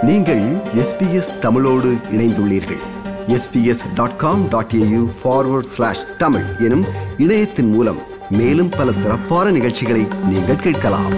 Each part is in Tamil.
நீங்கள் எஸ்பிஎஸ் தமிழோடு இணைந்துள்ளீர்கள் SBS dot com dot AU forward slash Tamil எனும் இணையத்தின் மூலம் மேலும் பல சிறப்பான நிகழ்ச்சிகளை நீங்கள் கேட்கலாம்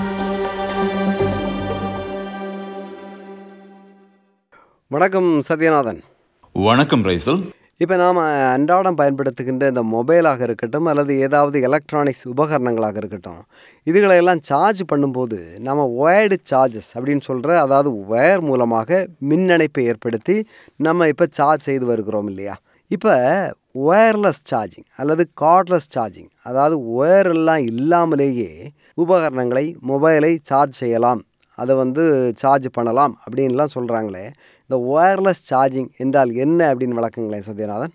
வணக்கம் சத்யநாதன் வணக்கம் ரைசல் இப்போ நாம் அன்றாடம் பயன்படுத்துகின்ற இந்த மொபைலாக இருக்கட்டும் அல்லது ஏதாவது எலக்ட்ரானிக்ஸ் உபகரணங்களாக இருக்கட்டும் இதுகளையெல்லாம் சார்ஜ் பண்ணும்போது நம்ம ஒயர்டு சார்ஜஸ் அப்படின்னு சொல்கிற அதாவது ஒயர் மூலமாக மின்னணைப்பை ஏற்படுத்தி நம்ம இப்போ சார்ஜ் செய்து வருகிறோம் இல்லையா இப்போ ஒயர்லெஸ் சார்ஜிங் அல்லது கார்ட்லெஸ் சார்ஜிங் அதாவது ஒயர் எல்லாம் இல்லாமலேயே உபகரணங்களை மொபைலை சார்ஜ் செய்யலாம் அதை வந்து சார்ஜ் பண்ணலாம் அப்படின்லாம் சொல்கிறாங்களே இந்த ஒயர்லெஸ் சார்ஜிங் என்றால் என்ன அப்படின்னு விளக்குங்களேன் சத்யநாதன்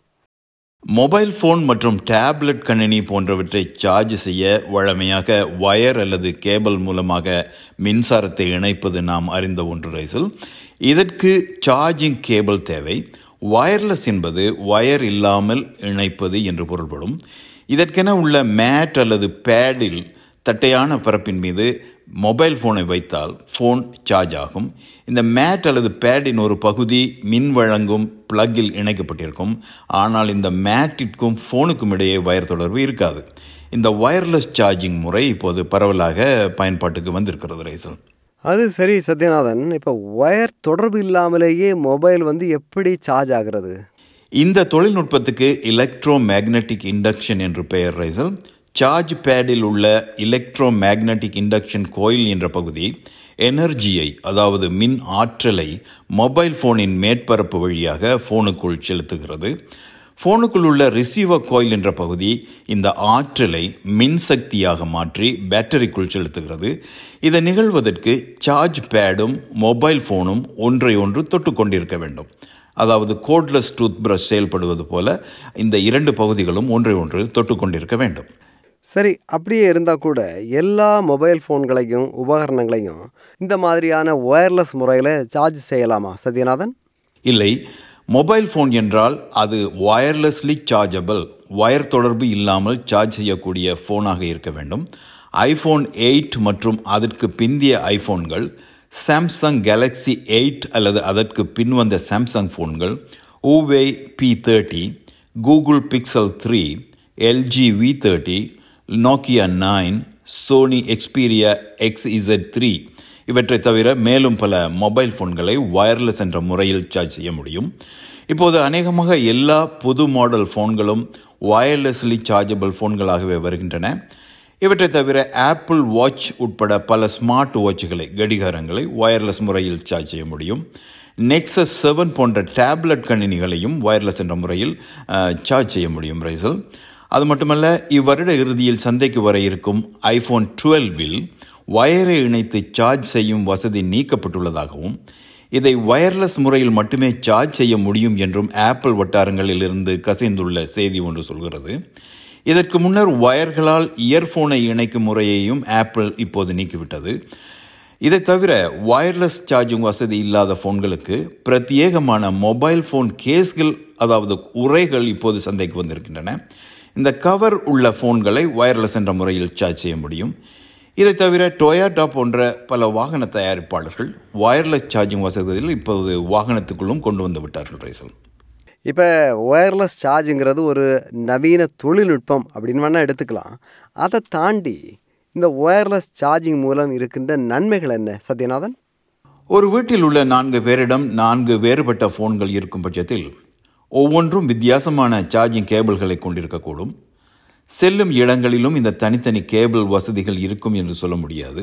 மொபைல் ஃபோன் மற்றும் டேப்லெட் கணினி போன்றவற்றை சார்ஜ் செய்ய வழமையாக வயர் அல்லது கேபிள் மூலமாக மின்சாரத்தை இணைப்பது நாம் அறிந்த ஒன்று ரைசல் இதற்கு சார்ஜிங் கேபிள் தேவை வயர்லெஸ் என்பது வயர் இல்லாமல் இணைப்பது என்று பொருள்படும் இதற்கென உள்ள மேட் அல்லது பேடில் தட்டையான பரப்பின் மீது மொபைல் ஃபோனை வைத்தால் ஃபோன் சார்ஜ் ஆகும் இந்த மேட் அல்லது பேடின் ஒரு பகுதி மின் வழங்கும் பிளக்கில் இணைக்கப்பட்டிருக்கும் ஆனால் இந்த மேட்டிற்கும் ஃபோனுக்கும் இடையே வயர் தொடர்பு இருக்காது இந்த வயர்லெஸ் சார்ஜிங் முறை இப்போது பரவலாக பயன்பாட்டுக்கு வந்திருக்கிறது ரைசல் அது சரி சத்யநாதன் இப்போ ஒயர் தொடர்பு இல்லாமலேயே மொபைல் வந்து எப்படி சார்ஜ் ஆகிறது இந்த தொழில்நுட்பத்துக்கு எலக்ட்ரோ மேக்னட்டிக் இண்டக்ஷன் என்று பெயர் ரைசல் சார்ஜ் பேடில் உள்ள எலக்ட்ரோ மேக்னட்டிக் இண்டக்ஷன் கோயில் என்ற பகுதி எனர்ஜியை அதாவது மின் ஆற்றலை மொபைல் ஃபோனின் மேற்பரப்பு வழியாக ஃபோனுக்குள் செலுத்துகிறது ஃபோனுக்குள் உள்ள ரிசீவர் கோயில் என்ற பகுதி இந்த ஆற்றலை மின்சக்தியாக மாற்றி பேட்டரிக்குள் செலுத்துகிறது இதை நிகழ்வதற்கு சார்ஜ் பேடும் மொபைல் ஃபோனும் ஒன்றை ஒன்று தொட்டு கொண்டிருக்க வேண்டும் அதாவது கோட்லெஸ் டூத் பிரஷ் செயல்படுவது போல இந்த இரண்டு பகுதிகளும் ஒன்றை ஒன்று தொட்டு கொண்டிருக்க வேண்டும் சரி அப்படியே இருந்தால் கூட எல்லா மொபைல் ஃபோன்களையும் உபகரணங்களையும் இந்த மாதிரியான ஒயர்லெஸ் முறையில் சார்ஜ் செய்யலாமா சத்யநாதன் இல்லை மொபைல் ஃபோன் என்றால் அது வயர்லெஸ்லி சார்ஜபிள் வயர் தொடர்பு இல்லாமல் சார்ஜ் செய்யக்கூடிய ஃபோனாக இருக்க வேண்டும் ஐஃபோன் எயிட் மற்றும் அதற்கு பிந்திய ஐஃபோன்கள் சாம்சங் கேலக்ஸி எயிட் அல்லது அதற்கு பின்வந்த சாம்சங் ஃபோன்கள் Huawei P thirty Google Pixel three LG V thirty Nokia nine Sony Xperia X Z three இவற்றை தவிர மேலும் பல மொபைல் ஃபோன்களை வயர்லெஸ் என்ற முறையில் சார்ஜ் செய்ய முடியும் இப்போது அநேகமாக எல்லா புது மாடல் ஃபோன்களும் வயர்லெஸ்லி சார்ஜபிள் ஃபோன்களாகவே வருகின்றன இவற்றை தவிர ஆப்பிள் வாட்ச் உட்பட பல ஸ்மார்ட் வாட்சுகளை கடிகாரங்களை வயர்லெஸ் முறையில் சார்ஜ் செய்ய முடியும் நெக்ஸஸ் செவன் போன்ற டேப்லெட் கணினிகளையும் வயர்லெஸ் என்ற முறையில் சார்ஜ் செய்ய முடியும் ரைசல் அது மட்டுமல்ல இவ்வருட இறுதியில் சந்தைக்கு வர இருக்கும் ஐஃபோன் டுவெல்வில் வயரை இணைத்து சார்ஜ் செய்யும் வசதி நீக்கப்பட்டுள்ளதாகவும் இதை வயர்லெஸ் முறையில் மட்டுமே சார்ஜ் செய்ய முடியும் என்றும் ஆப்பிள் வட்டாரங்களில் இருந்து கசிந்துள்ள செய்தி ஒன்று சொல்கிறது இதற்கு முன்னர் வயர்களால் இயர்ஃபோனை இணைக்கும் முறையையும் ஆப்பிள் இப்போது நீக்கிவிட்டது இதை தவிர வயர்லெஸ் சார்ஜிங் வசதி இல்லாத ஃபோன்களுக்கு பிரத்யேகமான மொபைல் ஃபோன் கேஸ்கள் அதாவது உரைகள் இப்போது சந்தைக்கு வந்திருக்கின்றன இந்த கவர் உள்ள ஃபோன்களை வயர்லெஸ் என்ற முறையில் சார்ஜ் செய்ய முடியும் இதை தவிர டொயாட்டா போன்ற பல வாகன தயாரிப்பாளர்கள் வயர்லெஸ் சார்ஜிங் வசதியில் இப்போது வாகனத்துக்குள்ளும் கொண்டு வந்து விட்டார்கள் ரைசல் இப்போ ஒயர்லெஸ் சார்ஜுங்கிறது ஒரு நவீன தொழில்நுட்பம் அப்படின்னு வேணால் எடுத்துக்கலாம் அதை தாண்டி இந்த ஒயர்லெஸ் சார்ஜிங் மூலம் இருக்கின்ற நன்மைகள் என்ன சத்யநாதன் ஒரு வீட்டில் உள்ள நான்கு பேரிடம் நான்கு வேறுபட்ட ஃபோன்கள் இருக்கும் பட்சத்தில் ஒவ்வொன்றும் வித்தியாசமான சார்ஜிங் கேபிள்களை கொண்டிருக்கக்கூடும் செல்லும் இடங்களிலும் இந்த தனித்தனி கேபிள் வசதிகள் இருக்கும் என்று சொல்ல முடியாது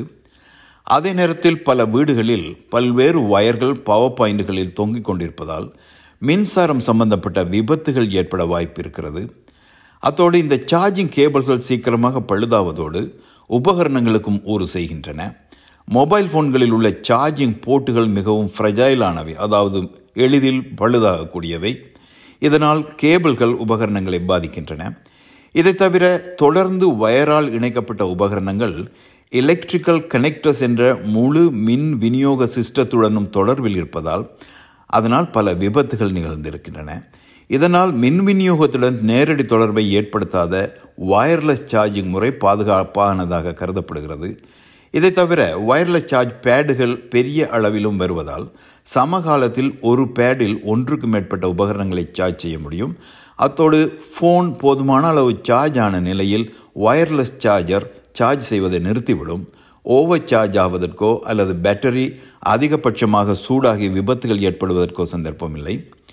அதே நேரத்தில் பல வீடுகளில் பல்வேறு வயர்கள் பவர் பாயிண்டுகளில் தொங்கிக் கொண்டிருப்பதால் மின்சாரம் சம்பந்தப்பட்ட விபத்துகள் ஏற்பட வாய்ப்பு இருக்கிறது அத்தோடு இந்த சார்ஜிங் கேபிள்கள் சீக்கிரமாக பழுதாவதோடு உபகரணங்களுக்கும் ஊறு செய்கின்றன மொபைல் ஃபோன்களில் உள்ள சார்ஜிங் போர்ட்டுகள் மிகவும் ஃப்ரெஜைலானவை அதாவது எளிதில் பழுதாகக்கூடியவை இதனால் கேபிள்கள் உபகரணங்களை பாதிக்கின்றன இதை தவிர தொடர்ந்து வயரால் இணைக்கப்பட்ட உபகரணங்கள் எலக்ட்ரிக்கல் கனெக்டர்ஸ் என்ற முழு மின் விநியோக சிஸ்டத்துடனும் தொடர்பில் இருப்பதால் அதனால் பல விபத்துகள் நிகழ்ந்திருக்கின்றன இதனால் மின் விநியோகத்துடன் நேரடி தொடர்பை ஏற்படுத்தாத வயர்லெஸ் சார்ஜிங் முறை பாதுகாப்பானதாக கருதப்படுகிறது இதை தவிர வயர்லெஸ் சார்ஜ் பேடுகள் பெரிய அளவிலும் வருவதால் சமகாலத்தில் ஒரு பேடில் ஒன்றுக்கு மேற்பட்ட உபகரணங்களை சார்ஜ் செய்ய முடியும் அத்தோடு ஃபோன் போதுமான அளவு சார்ஜ் ஆன நிலையில் வயர்லெஸ் சார்ஜர் சார்ஜ் செய்வதை நிறுத்திவிடும் ஓவர் சார்ஜ் ஆவதற்கோ அல்லது பேட்டரி அதிகபட்சமாக சூடாகி விபத்துகள் ஏற்படுவதற்கோ சந்தர்ப்பம் இல்லை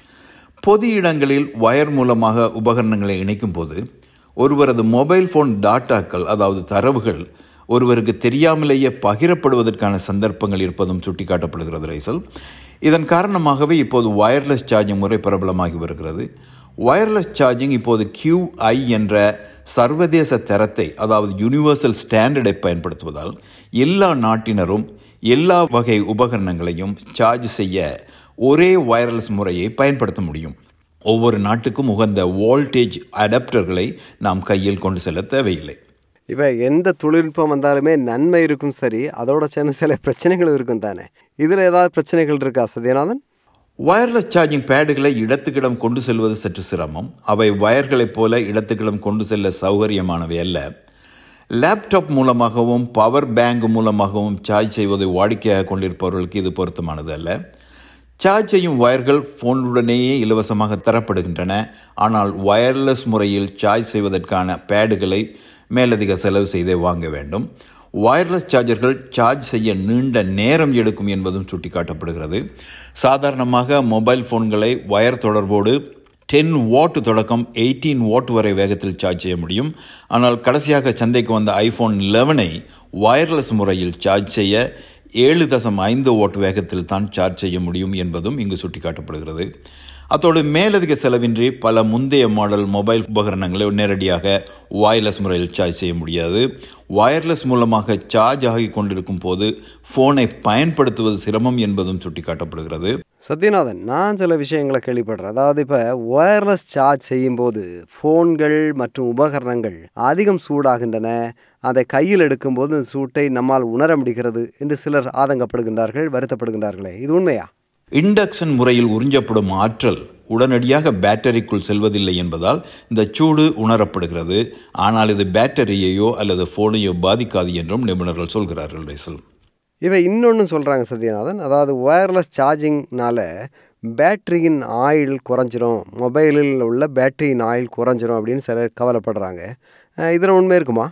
பொது இடங்களில் வயர் மூலமாக உபகரணங்களை இணைக்கும் போது ஒருவரது மொபைல் ஃபோன் டாட்டாக்கள் அதாவது தரவுகள் ஒருவருக்கு தெரியாமலேயே பகிரப்படுவதற்கான சந்தர்ப்பங்கள் இருப்பதும் சுட்டிக்காட்டப்படுகிறது ரைசல் இதன் காரணமாகவே இப்போது வயர்லெஸ் சார்ஜிங் முறை பிரபலமாகி வருகிறது வயர்லெஸ் சார்ஜிங் இப்போது QI என்ற சர்வதேச தரத்தை அதாவது யூனிவர்சல் ஸ்டாண்டர்டை பயன்படுத்துவதால் எல்லா நாட்டினரும் எல்லா வகை உபகரணங்களையும் சார்ஜ் செய்ய ஒரே வயர்லெஸ் முறையை பயன்படுத்த முடியும் ஒவ்வொரு நாட்டுக்கும் உகந்த வோல்டேஜ் அடாப்டர்களை நாம் கையில் கொண்டு செல்ல தேவையில்லை இப்போ எந்த தொழில்நுட்பம் வந்தாலுமே நன்மை இருக்கும் சரி அதோட சேர்ந்து சில பிரச்சனைகளும் இருக்கும் தானே இதில் ஏதாவது பிரச்சனைகள் இருக்கா சத்யநாதன் வயர்லெஸ் சார்ஜிங் பேடுகளை இடத்துக்கிடம் கொண்டு செல்வது சற்று சிரமம் அவை வயர்களைப் போல இடத்துக்கிடம் கொண்டு செல்ல சௌகரியமானவை அல்ல லேப்டாப் மூலமாகவும் பவர் பேங்க் மூலமாகவும் சார்ஜ் செய்வதை வாடிக்கையாக கொண்டிருப்பவர்களுக்கு இது பொருத்தமானது அல்ல சார்ஜ் செய்யும் வயர்கள் ஃபோனுடனேயே இலவசமாக தரப்படுகின்றன ஆனால் வயர்லெஸ் முறையில் சார்ஜ் செய்வதற்கான பேடுகளை மேலதிக செலவு செய்தே வாங்க வேண்டும் வயர்லெஸ் சார்ஜர்கள் சார்ஜ் செய்ய நீண்ட நேரம் எடுக்கும் என்பதும் சுட்டிக்காட்டப்படுகிறது சாதாரணமாக மொபைல் ஃபோன்களை வயர் தொடர்போடு டென் வாட் தொடக்கம் எயிட்டீன் வாட் வரை வேகத்தில் சார்ஜ் செய்ய முடியும் ஆனால் கடைசியாக சந்தைக்கு வந்த ஐஃபோன் லெவனை வயர்லெஸ் முறையில் சார்ஜ் செய்ய ஏழு தசம் ஐந்து வாட் வேகத்தில் தான் சார்ஜ் செய்ய முடியும் என்பதும் இங்கு சுட்டிக்காட்டப்படுகிறது அத்தோடு மேலதிக செலவின்றி பல முந்தைய மாடல் மொபைல் உபகரணங்களை நேரடியாக வயர்லெஸ் முறையில் சார்ஜ் செய்ய முடியாது வயர்லெஸ் மூலமாக சார்ஜ் ஆகி கொண்டிருக்கும் போது ஃபோனை பயன்படுத்துவது சிரமம் என்பதும் சுட்டிக்காட்டப்படுகிறது சத்யநாதன் நான் சில விஷயங்களை கேள்விப்படுறேன் அதாவது இப்போ ஒயர்லெஸ் சார்ஜ் செய்யும்போது ஃபோன்கள் மற்றும் உபகரணங்கள் அதிகம் சூடாகின்றன அதை கையில் எடுக்கும்போது இந்த சூட்டை நம்மால் உணர முடிகிறது என்று சிலர் ஆதங்கப்படுகின்றார்கள் வருத்தப்படுகின்றார்களே இது உண்மையா இண்டக்ஷன் முறையில் உறிஞ்சப்படும் ஆற்றல் உடனடியாக பேட்டரிக்குள் செல்வதில்லை என்பதால் இந்த சூடு உணரப்படுகிறது ஆனால் இது பேட்டரியையோ அல்லது ஃபோனையோ பாதிக்காது என்றும் நிபுணர்கள் சொல்கிறார்கள் ரைசல் இவை இன்னொன்று சொல்கிறாங்க சத்யநாதன் அதாவது ஒயர்லெஸ் சார்ஜிங்னால பேட்டரியின் ஆயில் குறைஞ்சிரும் மொபைலில் உள்ள பேட்டரியின் ஆயில் குறைஞ்சிரும் அப்படின்னு சிலர் கவலைப்படுறாங்க இதில் உண்மை இருக்குமா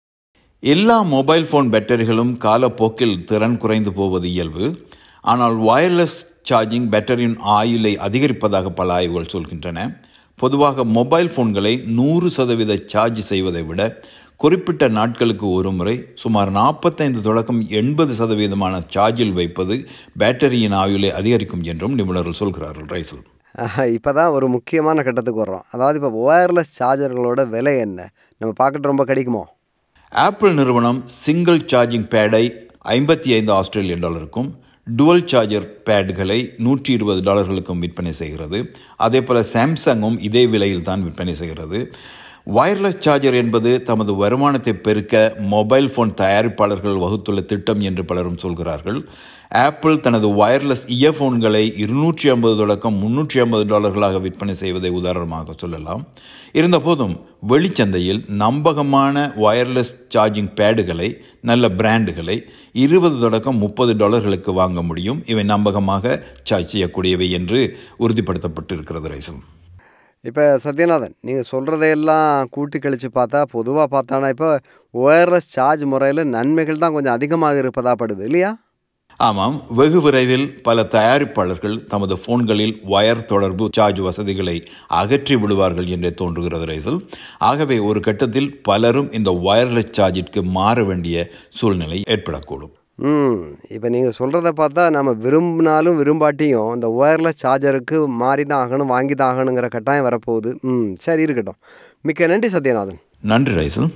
எல்லா மொபைல் ஃபோன் பேட்டரிகளும் காலப்போக்கில் திறன் குறைந்து போவது இயல்பு ஆனால் வயர்லெஸ் சார்ஜிங் பேட்டரியின் ஆயுளை அதிகரிப்பதாக பல ஆய்வுகள் சொல்கின்றன பொதுவாக மொபைல் ஃபோன்களை நூறு சதவீத சார்ஜ் செய்வதை விட குறிப்பிட்ட நாட்களுக்கு ஒரு முறை சுமார் நாற்பத்தைந்து தொடக்கம் எண்பது சதவீதமான சார்ஜில் வைப்பது பேட்டரியின் ஆயுளை அதிகரிக்கும் என்றும் நிபுணர்கள் சொல்கிறார்கள் ரைசல் இப்போ தான் ஒரு முக்கியமான கட்டத்துக்கு வர்றோம் அதாவது இப்போ ஒயர்லெஸ் சார்ஜர்களோட விலை என்ன நம்ம பார்க்கறது ரொம்ப கிடைக்குமோ ஆப்பிள் நிறுவனம் சிங்கிள் சார்ஜிங் பேடை ஐம்பத்தி ஐந்து ஆஸ்திரேலியன் டாலருக்கும் டுவல் சார்ஜர் பேட்களை நூற்றி இருபது டாலர்களுக்கும் விற்பனை செய்கிறது அதே போல் சாம்சங்கும் இதே விலையில் தான் விற்பனை செய்கிறது வயர்லெஸ் சார்ஜர் என்பது தமது வருமானத்தை பெருக்க மொபைல் ஃபோன் தயாரிப்பாளர்கள் வகுத்துள்ள திட்டம் என்று பலரும் சொல்கிறார்கள் ஆப்பிள் தனது வயர்லெஸ் இயர்ஃபோன்களை இருநூற்றி ஐம்பது தொடக்கம் முன்னூற்றி ஐம்பது டாலர்களாக விற்பனை செய்வதை உதாரணமாக சொல்லலாம் இருந்தபோதும் வெளிச்சந்தையில் நம்பகமான வயர்லெஸ் சார்ஜிங் பேடுகளை நல்ல பிராண்டுகளை இருபது தொடக்கம் முப்பது டாலர்களுக்கு வாங்க முடியும் இவை நம்பகமாக சார்ஜ் செய்யக்கூடியவை என்று உறுதிப்படுத்தப்பட்டு இருக்கிறது ரைசம் இப்போ சத்யநாதன் நீங்கள் சொல்கிறதையெல்லாம் கூட்டி கழித்து பார்த்தா பொதுவாக பார்த்தானா இப்போ ஒயர்லெஸ் சார்ஜ் முறையில் நன்மைகள் தான் கொஞ்சம் அதிகமாக இருப்பதாக படுது இல்லையா ஆமாம் வெகு விரைவில் பல தயாரிப்பாளர்கள் தமது போன்களில் வயர் தொடர்பு சார்ஜ் வசதிகளை அகற்றி விடுவார்கள் என்றே தோன்றுகிறது ரைசல் ஆகவே ஒரு கட்டத்தில் பலரும் இந்த வயர்லெஸ் சார்ஜிற்கு மாற வேண்டிய சூழ்நிலை ஏற்படக்கூடும் ம் இப்போ நீங்கள் சொல்கிறத பார்த்தா நம்ம விரும்பினாலும் விரும்பாட்டியும் இந்த ஒயர்லெஸ் சார்ஜருக்கு மாறி தான் ஆகணும் வாங்கி தான் ஆகணுங்கிற கட்டாயம் வரப்போகுது ம் சரி இருக்கட்டும் மிக்க நன்றி சத்யநாதன் நன்றி ரைசல்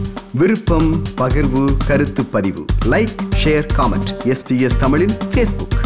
விருப்பம் பகிர்வு கருத்து பதிவு லைக் ஷேர் காமெண்ட் எஸ்பிஎஸ் தமிழின் ஃபேஸ்புக்